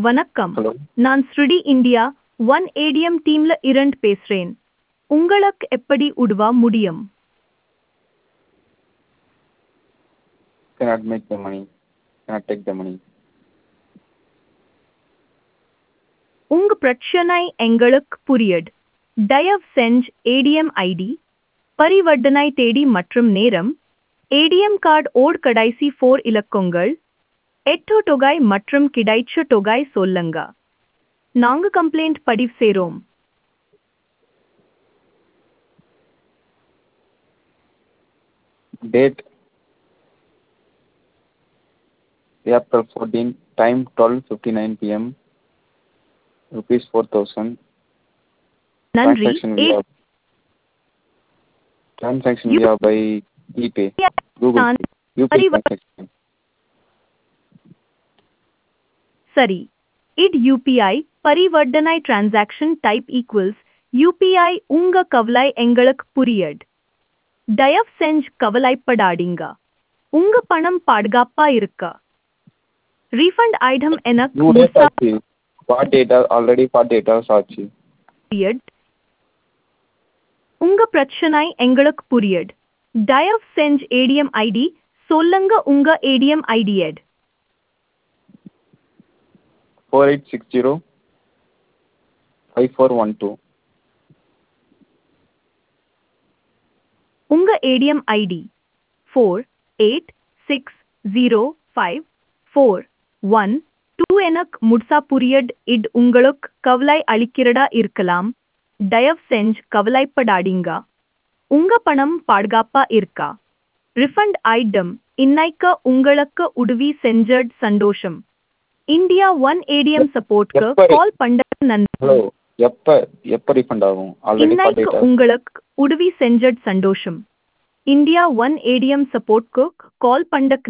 வணக்கம் ஹலோ நான் ஸ்ருடி இந்தியா ஒன் ஏடிஎம் டீம்ல இரண்டு பேசுறேன் உங்களுக்கு எப்படி உதவ முடியும் cannot make the money cannot take the money உங்க பிரச்சனை எங்களுக்கு புரியுது தயவு செஞ்சு ஏடிஎம் ஐடி பரிவர்த்தனை தேதி மற்றும் நேரம் ஏடிஎம் கார்டு ஓட் கடைசி ஃபோர் இலக்கங்கள் எட்டு தொகை மற்றும் கிடைச்ச தொகை சொல்லுங்க நாங்க கம்ப்ளைண்ட் பதிவு செய்றோம் date April 14 time 12:59 pm rupees 4000 நன்றி transaction via transaction You- via by ePay Google நான் Pay UPI பரிவ- transaction சரி இட் யூபிஐ பரிவர்த்தனை டிரான்சாக்ஷன் டைப் ஈக்குவல்ஸ் யூபிஐ உங்க கவலை எங்களுக்கு புரியுது தயவு செஞ்சு கவலைப்படாதீங்க உங்க பணம் பாதுகாப்பா இருக்க ரீஃபண்ட் ஐட்டம் எனக்கு two days முழுசா ஆச்சு 48 hours already 48 hours ஆச்சு புரியுது உங்க பிரச்சனை எங்களுக்கு புரியுது தயவு செஞ்சு ஏடிஎம் ஐடி சொல்லுங்க உங்க ஏடிஎம் ஐடி எட் 4860 5412 உங்க ATM ID four eight six zero five four one two எனக்கு முட்சா புரியட் இட் உங்களுக்கு கவலை அளிக்கிறதா இருக்கலாம் தயவு செஞ்சு கவலைப்படாதீங்க உங்க பணம் பாதுகாப்பா இருக்கா ரிஃபண்ட் ஐட்டம் இன்னைக்கு உங்களுக்கு உதவி செஞ்சட் சந்தோஷம் இந்தியா ஒன் ஏடிஎம் சப்போர்ட்க்கு எப்ப- கால் பண்ண நன்றி ஹலோ எப்போ எப்போ ரீஃபண்ட் ஆகும் ஆல்ரெடி இன்னைக்கு 48 hours உங்களுக்கு உதவி செஞ்சட் சந்தோஷம் இந்தியா ஒன் ஏடிஎம் சப்போர்ட்க்கு கால் பண்ண